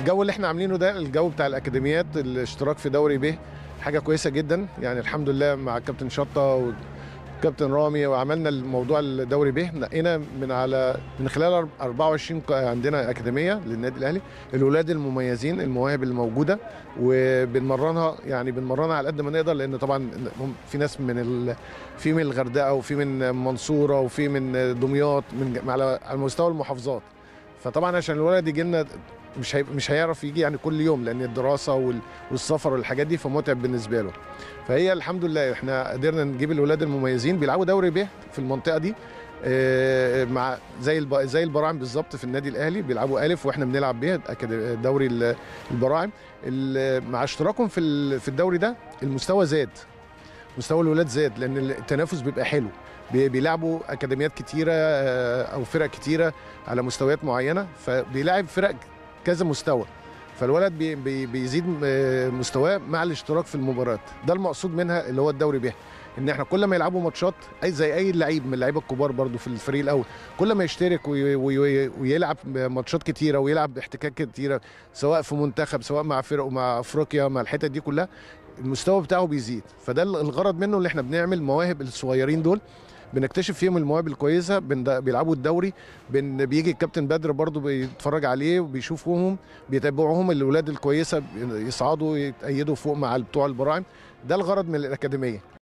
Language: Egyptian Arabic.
الجو اللي احنا عاملينه ده الجو بتاع الاكاديميات الاشتراك في دوري ب حاجه كويسه جدا يعني الحمد لله مع الكابتن شطه وكابتن رامي وعملنا الموضوع الدوري ب نقينا من على من خلال 24 ق- عندنا اكاديميه للنادي الاهلي الولاد المميزين المواهب الموجوده وبنمرنها يعني بنمرنها على قد ما نقدر لان طبعا هم- في ناس من ال... في من الغردقه وفي من المنصوره وفي من دمياط من على على مستوى المحافظات فطبعا عشان الولد يجي لنا مش هي... مش هيعرف يجي يعني كل يوم لان الدراسه وال... والسفر والحاجات دي فمتعب بالنسبه له فهي الحمد لله احنا قدرنا نجيب الولاد المميزين بيلعبوا دوري ب في المنطقه دي آه، مع زي الب... زي البراعم بالظبط في النادي الاهلي بيلعبوا الف واحنا بنلعب بيها أكاد- دوري ال- البراعم ال- مع اشتراكهم في ال- في الدوري ده المستوى زاد مستوى الولاد زاد لان التنافس بيبقى حلو بي- بيلعبوا اكاديميات كتيره آه، او فرق كتيره على مستويات معينه فبيلعب فرق كذا مستوى فالولد بي بي بيزيد آه، مستواه مع الاشتراك في المباريات ده المقصود منها اللي هو الدوري بيها ان احنا كل ما يلعبوا ماتشات اي زي اي لعيب من اللعيبه الكبار برضو في الفريق الاول كل ما يشترك وي وي ويلعب ماتشات كتيره ويلعب احتكاك كتيره سواء في منتخب سواء مع فرق مع افريقيا مع الحتت دي كلها المستوى بتاعه بيزيد فده الغرض منه اللي احنا بنعمل مواهب الصغيرين دول بنكتشف فيهم المواهب الكويسه بن- بيلعبوا الدوري بن بيجي الكابتن بدر برضو بيتفرج عليه وبيشوفوهم بيتابعوهم الاولاد الكويسه يصعدوا يتأيدوا فوق مع بتوع البراعم ده الغرض من الاكاديميه